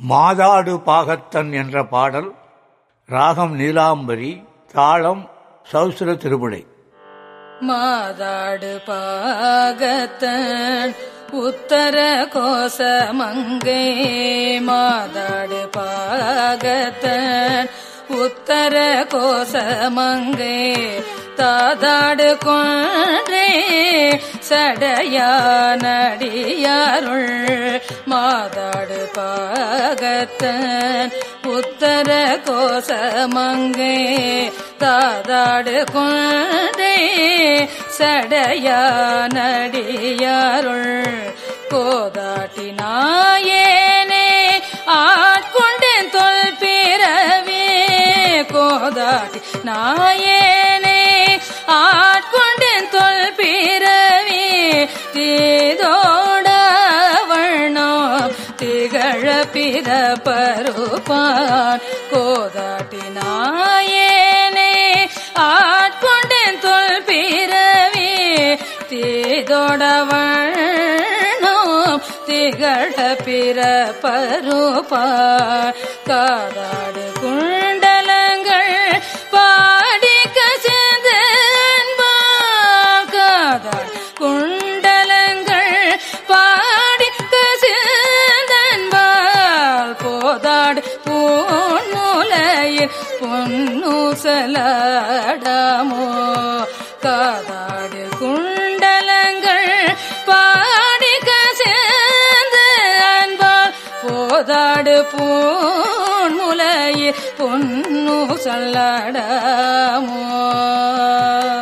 மாதாடு பாகத்தன் என்ற பாடல் ராகம் நீலாம்பரி தாளம் சௌஸ்திர திருமுடை மாதாடு பாகத்தன் உத்தர கோசமங்கை மாதாடு பாகத்தன் உத்தர கோசமங்கை தாதாடு கொன்றே சடையானடியாருள் மாதாடு பாகத்தன் உத்தர கோசமங்கை தாதாடு கொண்டே சடையானடியாருள் கோதாட்டி நாயேனே ஆட்கொண்டேன் தொல் பிறவே கோதாட்டி நாயேனே ஆட்கொண்டேன் தொல் பிறவே தீதோட வண்ணம் திகழ பிற பருப்பான் கோதாட்டி நாயேனே ஆட்கொண்டேன் தொல் பிறவே தீதோட வண்ணம் திகழ பிற பருப்பான் காதாடு குண்டலங்கள் பாடி கசிந்தன்பா காதாடு குண்டலங்கள் பாடி கசிந்தன்பால் போதாடு பூநூலையில் பொன்னூசலாடாமோ காதாடு குண்டலங்கள் பாடி கசிந்து அன்பால் போதாடு பூன்முலையில் பொன்னு சல்லடாமோ